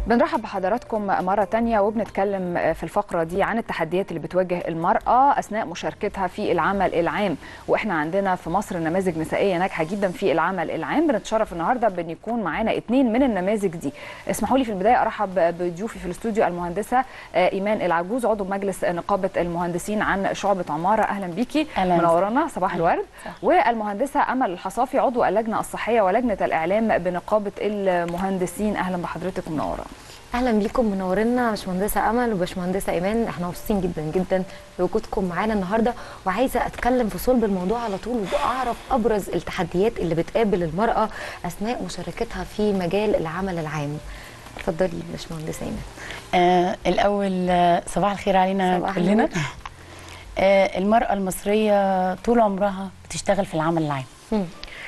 بنرحب بحضراتكم مرة تانية وبنتكلم في الفقرة دي عن التحديات اللي بتواجه المرأة أثناء مشاركتها في العمل العام وإحنا عندنا في مصر نماذج نسائية ناجحة جدا في العمل العام بنتشرف النهاردة بأن يكون معانا اتنين من النماذج دي اسمحوا لي في البداية أرحب بضيوفي في الاستوديو المهندسة إيمان العجوز عضو مجلس نقابة المهندسين عن شعبة عمارة أهلا بيكي أهلاً. منورانا صباح الورد صح. والمهندسة أمل الحصافي عضو اللجنة الصحية ولجنة الإعلام بنقابة المهندسين أهلا بحضرتك ومنورانا اهلا بيكم منورنا باشمهندسه امل وباشمهندسه ايمان احنا مبسوطين جدا جدا بوجودكم معانا النهارده وعايزه اتكلم في صلب الموضوع على طول واعرف ابرز التحديات اللي بتقابل المراه اثناء مشاركتها في مجال العمل العام اتفضلي باشمهندسه ايمان آه الأول آه، صباح الخير علينا صباح كلنا النور. آه المرأة المصرية طول عمرها بتشتغل في العمل العام مم.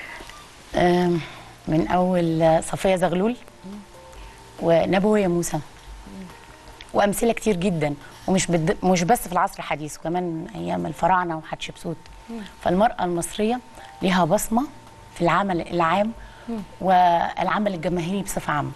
آه من أول آه، صفية زغلول ونبوية موسى وأمثلة كتير جدا ومش بد... مش بس في العصر الحديث وكمان أيام الفراعنة وحتشبسوت فالمرأة المصرية لها بصمة في العمل العام والعمل الجماهيري بصفة عامة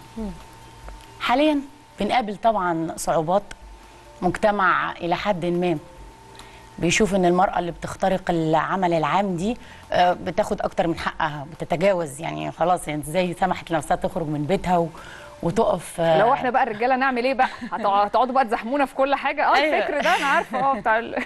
حاليا بنقابل طبعا صعوبات مجتمع الى حد ما بيشوف ان المراه اللي بتخترق العمل العام دي آه، بتاخد اكتر من حقها بتتجاوز يعني خلاص يعني ازاي سمحت لنفسها تخرج من بيتها و... وتقف آه، لو احنا بقى الرجاله نعمل ايه بقى هتقع- هتقعدوا بقى تزحمونا في كل حاجه اه أيوة. الفكر ده انا عارفه اه بتاع ال...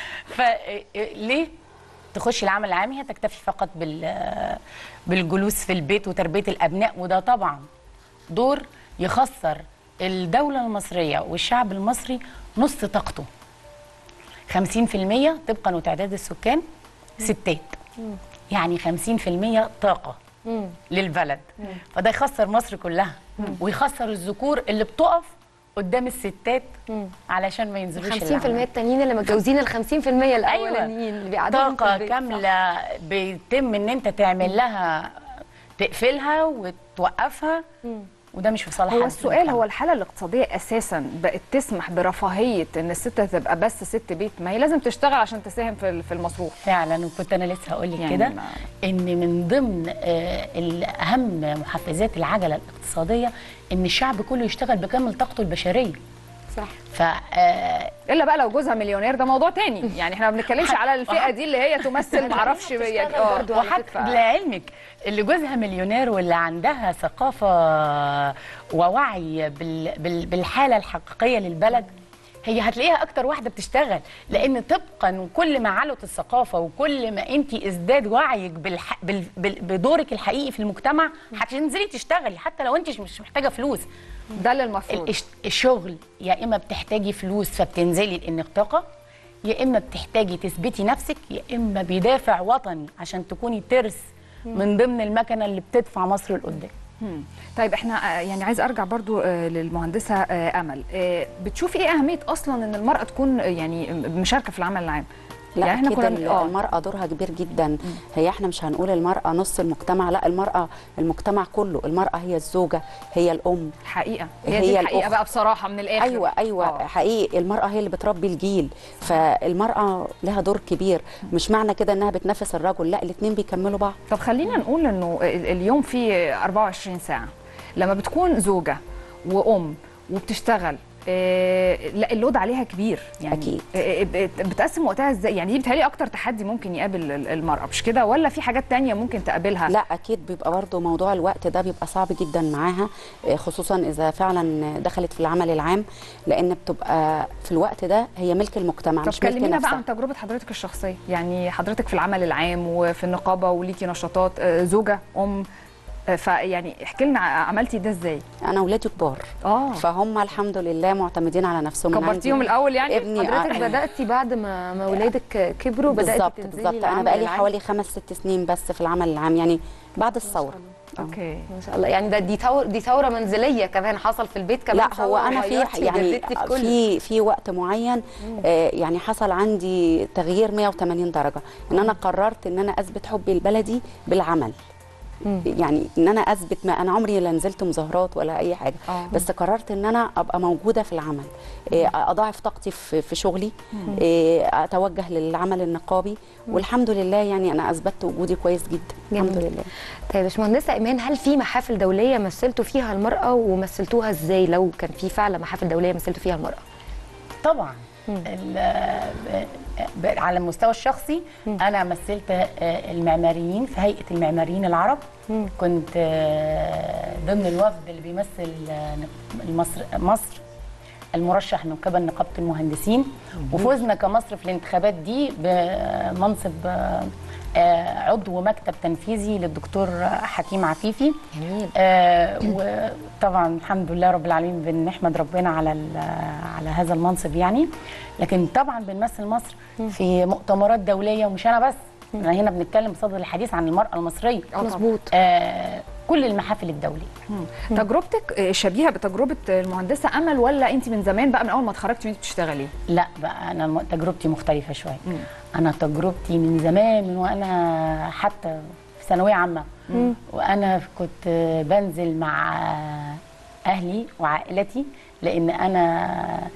فليه تخش العمل العام هي تكتفي فقط بال بالجلوس في البيت وتربيه الابناء وده طبعا دور يخسر الدوله المصريه والشعب المصري نص طاقته 50% طبقا وتعداد السكان ستات يعني 50% طاقه مم. للبلد فده يخسر مصر كلها ويخسر الذكور اللي بتقف قدام الستات علشان ما ينزلوش 50% العمل. التانيين اللي متجوزين ال 50% الاولانيين اللي بيقعدوهم في طاقة البيت. كاملة بيتم ان انت تعمل لها تقفلها وتوقفها وده مش في صالح هو حد السؤال المجتمع. هو الحاله الاقتصاديه اساسا بقت تسمح برفاهيه ان الست تبقى بس ست بيت ما هي لازم تشتغل عشان تساهم في ال- في المصروف فعلا وكنت انا لسه هقول لك يعني كده ما- ان من ضمن آه، اهم محفزات العجله الاقتصاديه ان الشعب كله يشتغل بكامل طاقته البشريه صح ف آه، الا بقى لو جوزها مليونير ده موضوع تاني يعني احنا ما بنتكلمش على الفئه دي اللي هي تمثل معرفش يعني بتشتغل اه برضو على وحتى فكرة. لعلمك اللي جوزها مليونير واللي عندها ثقافة ووعي بال بال بالحالة الحقيقية للبلد هي هتلاقيها أكتر واحدة بتشتغل لأن طبقا كل ما علت الثقافة وكل ما أنت ازداد وعيك بالح... بال... بال... بدورك الحقيقي في المجتمع هتنزلي تشتغلي حتى لو أنت مش محتاجة فلوس ده اللي المفروض الش- الشغل يا اما بتحتاجي فلوس فبتنزلي لانك طاقه يا اما بتحتاجي تثبتي نفسك يا اما بيدافع وطني عشان تكوني ترس من ضمن المكنه اللي بتدفع مصر لقدام مم. طيب احنا آه، يعني عايز ارجع برضو آه، للمهندسه آه، امل آه، بتشوفي ايه اهميه اصلا ان المراه تكون آه، يعني مشاركه في العمل العام لا يعني يعني احنا كده كنا- آه. المرأة دورها كبير جدا هي احنا مش هنقول المرأة نص المجتمع لا المرأة المجتمع كله المرأة هي الزوجة هي الأم الحقيقه هي, هي دي الحقيقه الأخت. بقى بصراحه من الاخر ايوه ايوه آه. حقيقي المرأة هي اللي بتربي الجيل فالمرأة لها دور كبير مش معنى كده انها بتنافس الرجل لا الاثنين بيكملوا بعض طب خلينا نقول انه ال- اليوم فيه 24 ساعه لما بتكون زوجه وام وبتشتغل آه، لا اللود عليها كبير يعني أكيد. آه، بت- بتقسم وقتها ازاي يعني دي بتهيألي اكتر تحدي ممكن يقابل ال- المراه مش كده ولا في حاجات تانية ممكن تقابلها لا اكيد بيبقى برضه موضوع الوقت ده بيبقى صعب جدا معاها آه، خصوصا اذا فعلا دخلت في العمل العام لان بتبقى في الوقت ده هي ملك المجتمع طب مش ملك كلمينا بقى نفسها عن تجربه حضرتك الشخصيه يعني حضرتك في العمل العام وفي النقابه وليكي نشاطات آه، زوجه ام آه، فيعني احكي لنا عملتي ده ازاي انا ولادي كبار اه فهم الحمد لله معتمدين على نفسهم أنا كبرتيهم عندي الاول يعني ابني حضرتك آه، بداتي بعد ما ما ولادك كبروا بداتي بالظبط تنزلي بالظبط انا العمل بقالي العام؟ حوالي خمس ست سنين بس في العمل العام يعني بعد الثوره آه. اوكي ما شاء الله يعني ده دي ثوره دي ثوره منزليه كمان حصل في البيت كمان لا هو ثورة انا في وغيرتي يعني وجددتي في كل في في وقت معين آه يعني حصل عندي تغيير 180 درجه ان انا قررت ان انا اثبت حبي لبلدي بالعمل يعني ان انا اثبت ما انا عمري لا نزلت مظاهرات ولا اي حاجه آه. بس قررت ان انا ابقى موجوده في العمل إيه، اضاعف طاقتي في في شغلي إيه، اتوجه للعمل النقابي والحمد لله يعني انا اثبتت وجودي كويس جدا الحمد جميل. لله طيب يا باشمهندسه ايمان هل في محافل دوليه مثلتوا فيها المراه ومثلتوها ازاي لو كان في فعلا محافل دوليه مثلتوا فيها المراه طبعا ال- ب- ب- على المستوى الشخصي انا مثلت آه، المعماريين في هيئه المعماريين العرب كنت آه، ضمن الوفد اللي بيمثل آه، مصر مصر المرشح من قبل نقابه المهندسين وفزنا كمصر في الانتخابات دي بمنصب آه، آه، عضو مكتب تنفيذي للدكتور حكيم عفيفي جميل آه وطبعا الحمد لله رب العالمين بنحمد ربنا على ال- على هذا المنصب يعني لكن طبعا بنمثل مصر في مؤتمرات دوليه ومش انا بس احنا هنا بنتكلم بصدد الحديث عن المراه المصريه آه طبعاً. مظبوط آه كل المحافل الدوليه تجربتك آه، شبيهه بتجربه المهندسه امل ولا انت من زمان بقى من اول ما اتخرجتي وانت بتشتغلي لا بقى انا م- تجربتي مختلفه شويه انا تجربتي من زمان من وانا حتى في ثانويه عامه وانا كنت بنزل مع اهلي وعائلتي لان انا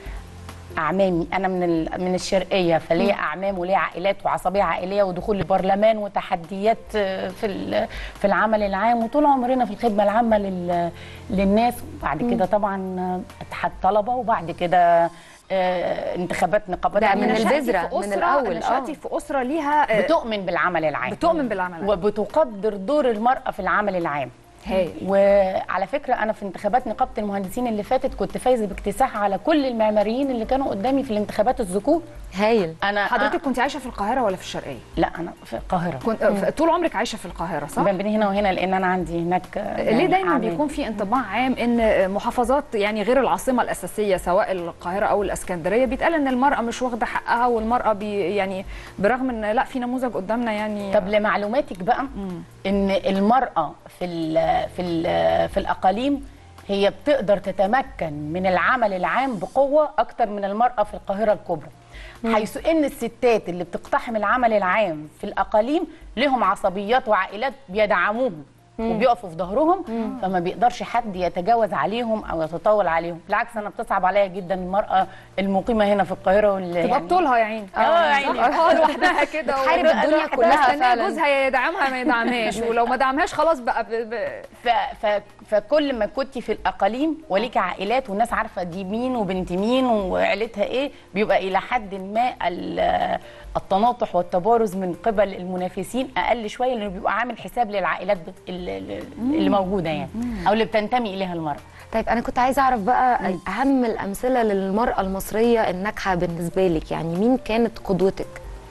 اعمامي انا من ال- من الشرقيه فليا اعمام وليا عائلات وعصبيه عائليه ودخول البرلمان وتحديات في ال- في العمل العام وطول عمرنا في الخدمه العامه لل- للناس وبعد كده طبعا اتحاد طلبه وبعد كده آه، انتخابات نقابات ده عامة. من نشأتي البذرة، في من أسرة الأول، نشأتي آه. في اسره ليها آه، بتؤمن بالعمل العام بتؤمن بالعمل العام. وبتقدر دور المراه في العمل العام هايل وعلى فكره انا في انتخابات نقابه المهندسين اللي فاتت كنت فايزه باكتساح على كل المعماريين اللي كانوا قدامي في الانتخابات الذكور هايل انا حضرتك كنت عايشه في القاهره ولا في الشرقيه لا انا في القاهره كنت آه، طول عمرك عايشه في القاهره صح بين هنا وهنا لان انا عندي هناك ليه دايما أعمال. بيكون في انطباع عام ان محافظات يعني غير العاصمه الاساسيه سواء القاهره او الاسكندريه بيتقال ان المراه مش واخده حقها والمراه بي يعني برغم ان لا في نموذج قدامنا يعني طب لمعلوماتك بقى ان المراه في ال في ال في الاقاليم هي بتقدر تتمكن من العمل العام بقوه اكتر من المراه في القاهره الكبرى حيث ان الستات اللي بتقتحم العمل العام في الاقاليم لهم عصبيات وعائلات بيدعموهم وبيقفوا في ظهرهم فما بيقدرش حد يتجاوز عليهم او يتطاول عليهم بالعكس انا بتصعب عليا جدا المراه المقيمه هنا في القاهره واللي تبقى يعني بطولها يا عيني اه يا عيني. اه لوحدها كده بتحارب وبتبقى الدنيا لوحدها، كلها مستنية فعلا. جوزها يا يدعمها ما يدعمهاش ولو ما دعمهاش خلاص بقى ب... ب... ف... ف... فكل ما كنت في الاقاليم وليك عائلات والناس عارفه دي مين وبنت مين وعيلتها ايه بيبقى الى حد ما ال- التناطح والتبارز من قبل المنافسين اقل شويه لانه بيبقى عامل حساب للعائلات بت- ال- ال- اللي موجوده يعني او اللي بتنتمي اليها المراه طيب انا كنت عايزه اعرف بقى اهم الامثله للمراه المصريه الناجحه بالنسبه لك يعني مين كانت قدوتك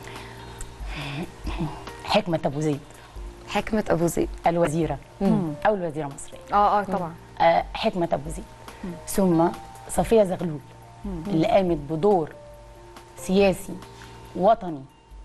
حكمه ابو زيد حكمه ابو زيد الوزيره او الوزيره المصريه اه اه طبعا آه، حكمة أبو زيد ثم صفية زغلول اللي قامت بدور سياسي وطني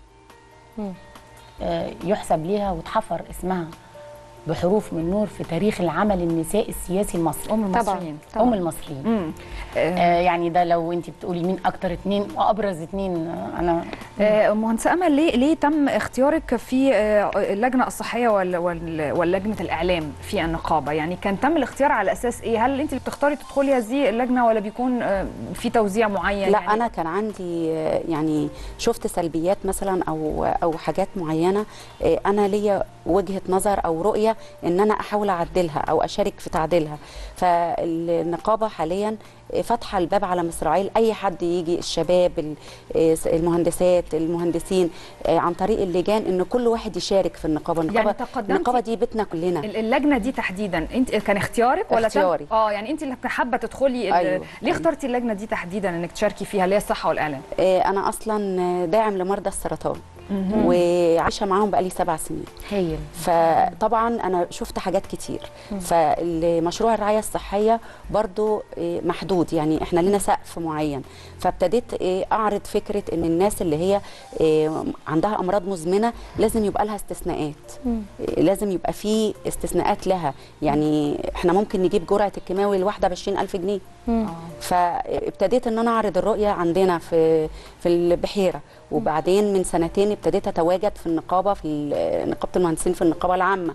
آه، يحسب ليها وتحفر اسمها بحروف من نور في تاريخ العمل النسائي السياسي المصري ام المصريين أم المصريين امم آه يعني ده لو انت بتقولي مين اكتر اتنين وابرز اتنين آه، انا آه، مهندسة أمل ليه ليه تم اختيارك في آه، اللجنة الصحية وال- وال- ولجنة الإعلام في النقابة؟ يعني كان تم الاختيار على أساس إيه؟ هل أنت اللي بتختاري تدخلي هذه اللجنة ولا بيكون آه، في توزيع معين؟ لا يعني انا كان عندي آه، يعني شفت سلبيات مثلا او او حاجات معينه آه، انا ليا وجهه نظر او رؤيه ان انا احاول اعدلها او اشارك في تعديلها فالنقابه حاليا آه، فاتحه الباب على مصراعيه لاي حد يجي الشباب ال- آه، المهندسات المهندسين آه، عن طريق اللجان ان كل واحد يشارك في النقابه النقابه تقدمتي- النقابه دي بيتنا كلنا ال- اللجنة دي تحديدا أنت كان اختيارك ولا تم- اختياري. اه يعني أنت اللي حابة تدخلي ال- أيوة. ليه اخترتي اللجنة دي تحديدا إنك تشاركي فيها اللي هي الصحة والإعلام؟ آه، انا اصلا داعم لمرضى السرطان وعايشه معاهم بقالي سبع سنين هايل فطبعا انا شفت حاجات كتير فمشروع الرعايه الصحيه برضو إيه، محدود يعني احنا لنا سقف معين فابتديت إيه، اعرض فكره ان الناس اللي هي إيه، عندها امراض مزمنه لازم يبقى لها استثناءات إيه، لازم يبقى في استثناءات لها يعني احنا ممكن نجيب جرعه الكيماوي الواحده ب 20000 جنيه فابتديت ان انا اعرض الرؤيه عندنا في في البحيره وبعدين من سنتين ابتديت اتواجد في النقابه في ال- نقابه المهندسين في النقابه العامه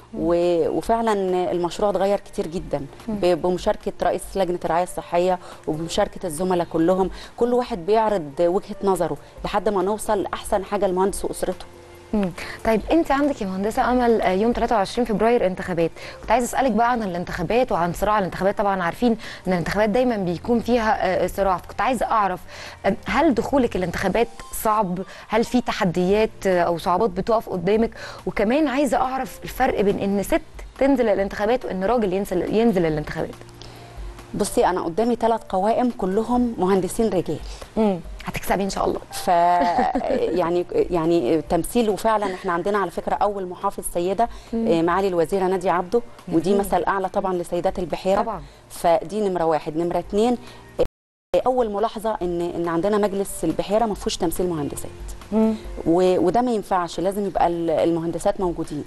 و- وفعلا المشروع اتغير كتير جدا ب- بمشاركه رئيس لجنه الرعايه الصحيه وبمشاركه الزملاء كلهم كل واحد بيعرض وجهه نظره لحد ما نوصل لاحسن حاجه المهندس واسرته مم. طيب انت عندك يا مهندسه امل آه، يوم 23 فبراير انتخابات كنت عايزه اسالك بقى عن الانتخابات وعن صراع الانتخابات طبعا عارفين ان الانتخابات دايما بيكون فيها آه، صراع كنت عايزه اعرف آه، هل دخولك الانتخابات صعب هل في تحديات آه، او صعوبات بتقف قدامك وكمان عايزه اعرف الفرق بين ان ست تنزل الانتخابات وان راجل ينزل ينزل الانتخابات بصي انا قدامي ثلاث قوائم كلهم مهندسين رجال مم. هتكسبي ان شاء الله ف يعني يعني تمثيل وفعلا احنا عندنا على فكره اول محافظ سيده آه، معالي الوزيره ناديه عبده ودي مثل اعلى طبعا لسيدات البحيره طبعا. فدي نمره واحد نمره اتنين آه، اول ملاحظه ان ان عندنا مجلس البحيره ما فيهوش تمثيل مهندسات مم. و- وده ما ينفعش لازم يبقى ال- المهندسات موجودين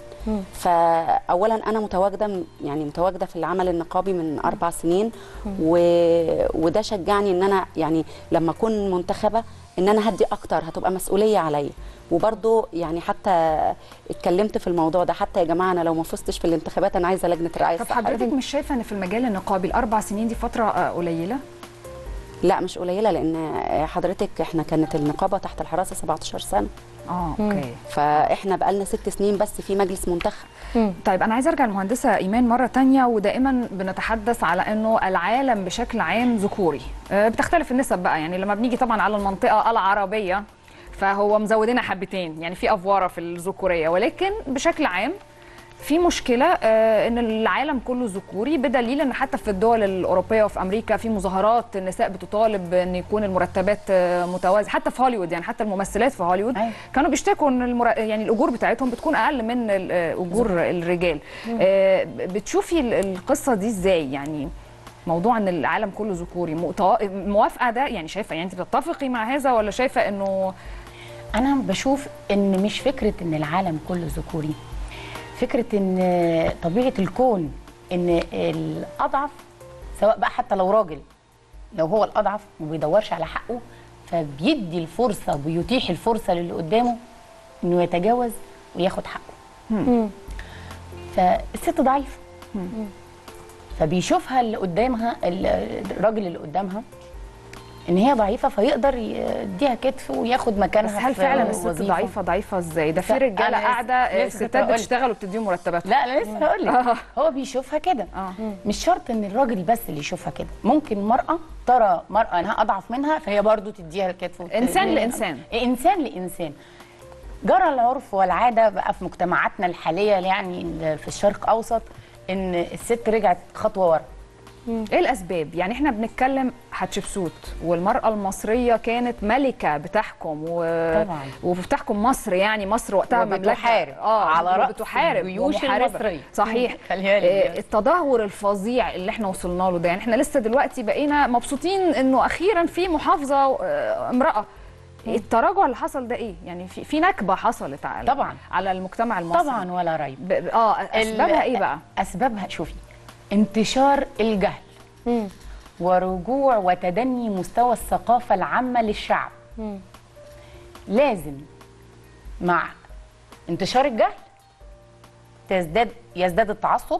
فاولا انا متواجده م- يعني متواجده في العمل النقابي من اربع سنين و... وده شجعني ان انا يعني لما اكون منتخبه ان انا هدي اكتر هتبقى مسؤوليه عليا وبرضو يعني حتى اتكلمت في الموضوع ده حتى يا جماعه انا لو ما فزتش في الانتخابات انا عايزه لجنه الرعايه طب الصحيه حضرتك مش شايفه ان في المجال النقابي الاربع سنين دي فتره آه، قليله لا مش قليله لان حضرتك احنا كانت النقابه تحت الحراسه 17 سنه اه اوكي فاحنا بقالنا ست سنين بس في مجلس منتخب طيب انا عايزه ارجع للمهندسه ايمان مره تانية ودائما بنتحدث على انه العالم بشكل عام ذكوري آه، بتختلف النسب بقى يعني لما بنيجي طبعا على المنطقه العربيه فهو مزودنا حبتين يعني في افواره في الذكوريه ولكن بشكل عام في مشكله آه، ان العالم كله ذكوري بدليل ان حتى في الدول الاوروبيه وفي امريكا في مظاهرات النساء بتطالب ان يكون المرتبات آه، متوازيه حتى في هوليوود يعني حتى الممثلات في هوليوود أيوة. كانوا بيشتكوا ان المر... يعني الاجور بتاعتهم بتكون اقل من ال- آه، اجور الرجال آه، بتشوفي ال- القصه دي ازاي يعني موضوع ان العالم كله ذكوري مؤت- موافقه ده يعني شايفه يعني انت بتتفقي مع هذا ولا شايفه انه انا بشوف ان مش فكره ان العالم كله ذكوري فكره ان طبيعه الكون ان الاضعف سواء بقى حتى لو راجل لو هو الاضعف وما بيدورش على حقه فبيدي الفرصه بيتيح الفرصه للي قدامه انه يتجاوز وياخد حقه فالست ضعيفه فبيشوفها اللي قدامها ال- الراجل اللي قدامها ان هي ضعيفه فيقدر يديها كتف وياخد مكانها بس هل في فعلا الست وظيفة. ضعيفة ضعيفة ازاي؟ ده في لا، رجالة أنا لسه- قاعدة آه، لسه كنت ستات هقول. بتشتغل وبتديهم مرتباتهم لا انا لسه هقول آه. لك هو بيشوفها كده اه مش شرط ان الراجل بس اللي يشوفها كده ممكن مرأة ترى مرأة انها اضعف منها فهي برضو تديها الكتف وت- إنسان لإنسان. انسان لانسان جرى العرف والعاده بقى في مجتمعاتنا الحاليه يعني في الشرق الاوسط ان الست رجعت خطوه ورا ايه الاسباب؟ يعني احنا بنتكلم حتشبسوت والمرأة المصرية كانت ملكة بتحكم و... طبعاً. وبتحكم مصر يعني مصر وقتها مملكة وبتحارب اه على رأس بتحارب الجيوش ومحاربة. المصرية. صحيح خليها لي آه، دي. التدهور الفظيع اللي احنا وصلنا له ده يعني احنا لسه دلوقتي بقينا مبسوطين انه اخيرا في محافظة آه، امرأة التراجع اللي حصل ده ايه؟ يعني في في نكبة حصلت على طبعاً. على المجتمع المصري طبعا ولا ريب ب... اه اسبابها ايه بقى؟ اسبابها شوفي انتشار الجهل مم. ورجوع وتدني مستوى الثقافة العامة للشعب لازم مع انتشار الجهل تزداد يزداد التعصب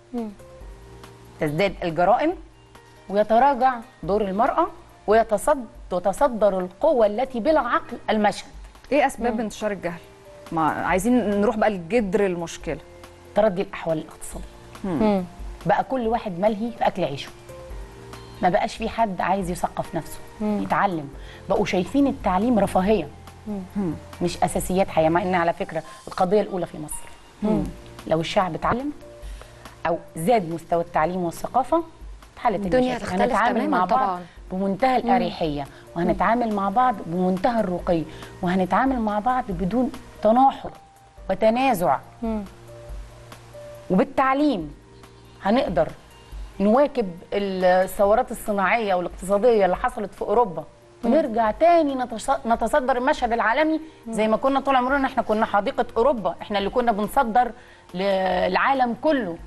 تزداد الجرائم ويتراجع دور المرأة ويتصد وتصدر القوة التي بلا عقل المشهد ايه اسباب انتشار الجهل؟ ما عايزين نروح بقى لجذر المشكله تردي الأحوال الاقتصادية مم. بقى كل واحد ملهي في أكل عيشه ما بقاش في حد عايز يثقف نفسه يتعلم بقوا شايفين التعليم رفاهية مش أساسيات حياة مع إن على فكرة القضية الأولى في مصر لو الشعب اتعلم أو زاد مستوى التعليم والثقافة اتحلت الدنيا المشاكل. هتختلف هنتعامل تماماً مع بعض طبعاً. بمنتهى الأريحية وهنتعامل مع بعض بمنتهى الرقي وهنتعامل مع بعض بدون تناحر وتنازع وبالتعليم هنقدر نواكب الثورات الصناعية والاقتصادية اللي حصلت في أوروبا ونرجع تاني نتص- نتصدر المشهد العالمي زي ما كنا طول عمرنا احنا كنا حديقة أوروبا احنا اللي كنا بنصدر للعالم كله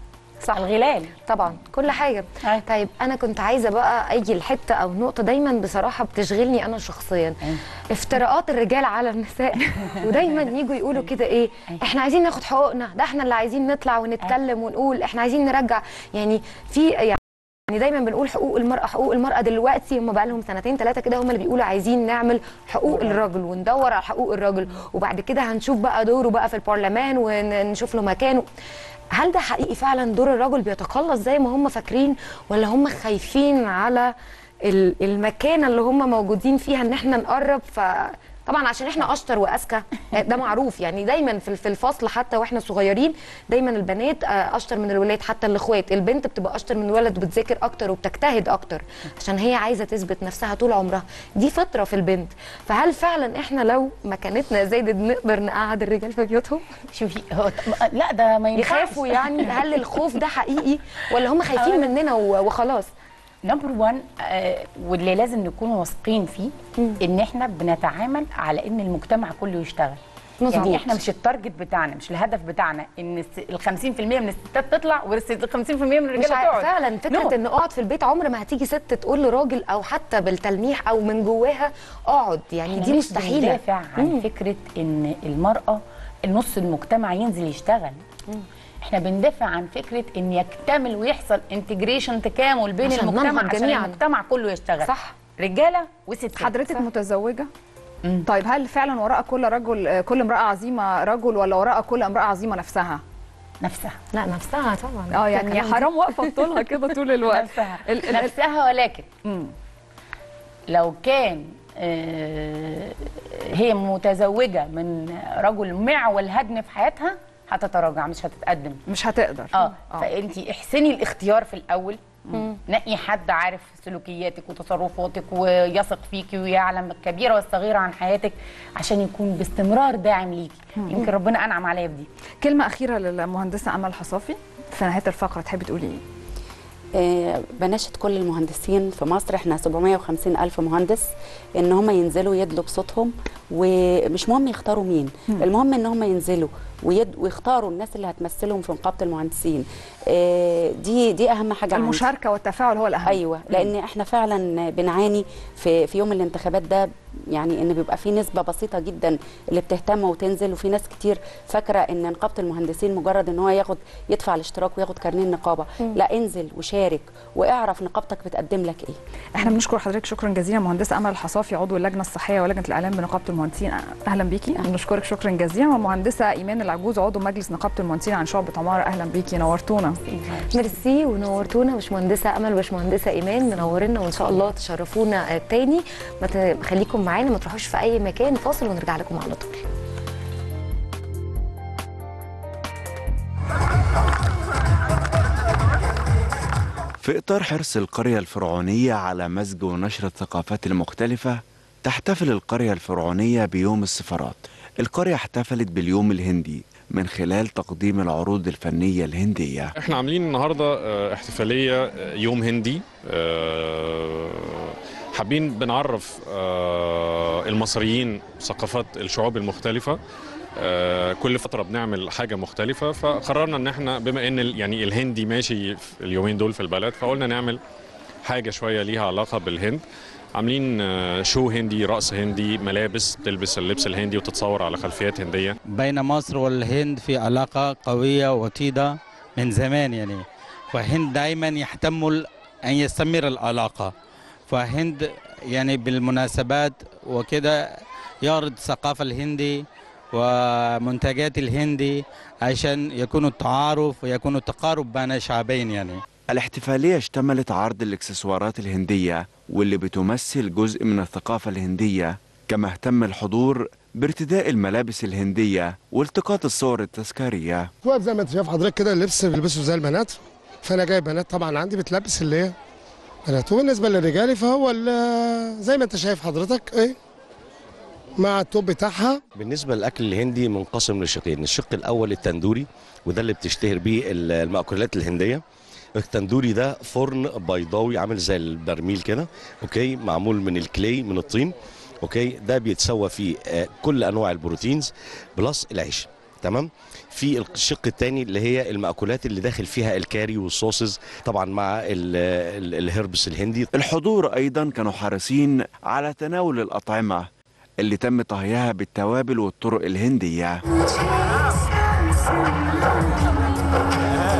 صح. الغلال طبعا كل حاجه أيوة. طيب انا كنت عايزه بقى اجي لحته او نقطه دايما بصراحه بتشغلني انا شخصيا أيوة. افتراءات الرجال على النساء ودايما يجوا يقولوا كده ايه احنا عايزين ناخد حقوقنا ده احنا اللي عايزين نطلع ونتكلم ونقول احنا عايزين نرجع يعني في يعني يعني دايما بنقول حقوق المرأة حقوق المرأة دلوقتي هم بقى لهم سنتين ثلاثة كده هم اللي بيقولوا عايزين نعمل حقوق الرجل وندور على حقوق الرجل وبعد كده هنشوف بقى دوره بقى في البرلمان ونشوف له مكانه هل ده حقيقي فعلا دور الرجل بيتقلص زي ما هم فاكرين ولا هم خايفين على ال- المكانة اللي هم موجودين فيها ان احنا نقرب ف طبعا عشان احنا اشطر واذكى ده معروف يعني دايما في في الفصل حتى واحنا صغيرين دايما البنات آه، اشطر من الولاد حتى الاخوات البنت بتبقى اشطر من الولد وبتذاكر اكتر وبتجتهد اكتر عشان هي عايزه تثبت نفسها طول عمرها دي فطره في البنت فهل فعلا احنا لو مكانتنا زادت نقدر نقعد الرجال في بيوتهم شوفي هو طب- لا ده ما ينفعش يخافوا يعني هل الخوف ده حقيقي ولا هم خايفين مننا و- وخلاص نمبر 1 واللي لازم نكون واثقين فيه ان احنا بنتعامل على ان المجتمع كله يشتغل مظبوط. يعني احنا مش التارجت بتاعنا مش الهدف بتاعنا ان الس- ال 50% من الستات تطلع وال 50% من مش الرجاله ع- تقعد فعلا فكره No. ان اقعد في البيت عمر ما هتيجي ست تقول لراجل او حتى بالتلميح او من جواها اقعد يعني احنا دي مش مستحيله بندافع عن فكره ان المراه نص المجتمع ينزل يشتغل احنا بندافع عن فكره ان يكتمل ويحصل انتجريشن تكامل بين عشان المجتمع ننهض عشان جميعاً. المجتمع كله يشتغل صح. رجاله وستات حضرتك متزوجه مم. طيب هل فعلا وراء كل رجل كل امراه عظيمه رجل ولا وراء كل امراه عظيمه نفسها نفسها لا نفسها طبعا اه يعني الكلام ده. حرام واقفه بطولها كده طول الوقت نفسها ال- ال- نفسها ولكن مم. لو كان آه، هي متزوجه من رجل معول هدم في حياتها هتتراجع مش هتتقدم مش هتقدر اه فانت احسني الاختيار في الاول نقي حد عارف سلوكياتك وتصرفاتك ويثق فيكي ويعلم الكبيره والصغيره عن حياتك عشان يكون باستمرار داعم ليكي يمكن ربنا انعم عليا بدي كلمه اخيره للمهندسه امل حصافي في نهايه الفقره تحبي تقولي ايه آه، بناشد كل المهندسين في مصر احنا 750 ألف مهندس ان هم ينزلوا يدلوا بصوتهم ومش مهم يختاروا مين المهم ان هم ينزلوا ويد ويختاروا الناس اللي هتمثلهم في نقابة المهندسين آه، دي دي اهم حاجة عندي. المشاركه والتفاعل هو الاهم ايوه لان احنا فعلا بنعاني في في يوم الانتخابات ده يعني ان بيبقى في نسبه بسيطه جدا اللي بتهتم وتنزل وفي ناس كتير فاكره ان نقابه المهندسين مجرد ان هو ياخد يدفع الاشتراك وياخد كارنيه النقابه لا انزل وشارك واعرف نقابتك بتقدم لك ايه احنا بنشكر حضرتك شكرا جزيلا مهندسه امل الحصافي عضو اللجنه الصحيه ولجنه الاعلام بنقابه المهندسين اهلا بيكي بنشكرك شكرا جزيلا ومهندسه ايمان العجوز عضو مجلس نقابه المهندسين عن شعبه عماره اهلا بيكي نورتونا ميرسي ونورتونا باشمهندسه امل وباشمهندسه ايمان منورنا وان شاء الله تشرفونا آه، تاني ما ت- خليكم معانا ما تروحوش في اي مكان فاصل ونرجع لكم على طول في إطار حرص القرية الفرعونية على مزج ونشر الثقافات المختلفة تحتفل القرية الفرعونية بيوم السفارات القرية احتفلت باليوم الهندي من خلال تقديم العروض الفنية الهندية احنا عاملين النهارده آه، احتفاليه آه، يوم هندي آه، حابين بنعرف آه، المصريين ثقافات الشعوب المختلفه آه، كل فتره بنعمل حاجه مختلفه فقررنا ان احنا بما ان ال- يعني الهندي ماشي في اليومين دول في البلد فقلنا نعمل حاجه شويه ليها علاقه بالهند عاملين آه، شو هندي رقص هندي ملابس تلبس اللبس الهندي وتتصور على خلفيات هنديه بين مصر والهند في علاقة قوية وطيدة من زمان يعني فهند دائما يحتمل أن يستمر العلاقة فهند يعني بالمناسبات وكده يعرض الثقافة الهندي ومنتجات الهندي عشان يكون التعارف ويكون التقارب بين الشعبين يعني الاحتفالية اشتملت عرض الاكسسوارات الهندية واللي بتمثل جزء من الثقافة الهندية كما اهتم الحضور بارتداء الملابس الهندية والتقاط الصور التذكارية واقف زي ما انت شايف حضرتك كده اللبس بيلبسوا زي البنات فانا جايب بنات طبعا عندي بتلبس اللي هي بنات وبالنسبه للرجالي فهو ال- زي ما انت شايف حضرتك ايه مع التوب بتاعها بالنسبة للأكل الهندي منقسم لشقين الشق الأول التندوري وده اللي بتشتهر بيه ال- المأكولات الهندية التندوري ده فرن بيضاوي عامل زي البرميل كده اوكي معمول من الكلي من الطين اوكي ده بيتسوى فيه آه، كل انواع البروتينز بلس العيش تمام في الشق الثاني اللي هي المأكولات اللي داخل فيها الكاري والصوصز طبعا مع ال- ال- الهربس الهندي الحضور أيضا كانوا حريصين على تناول الأطعمة اللي تم طهيها بالتوابل والطرق الهندية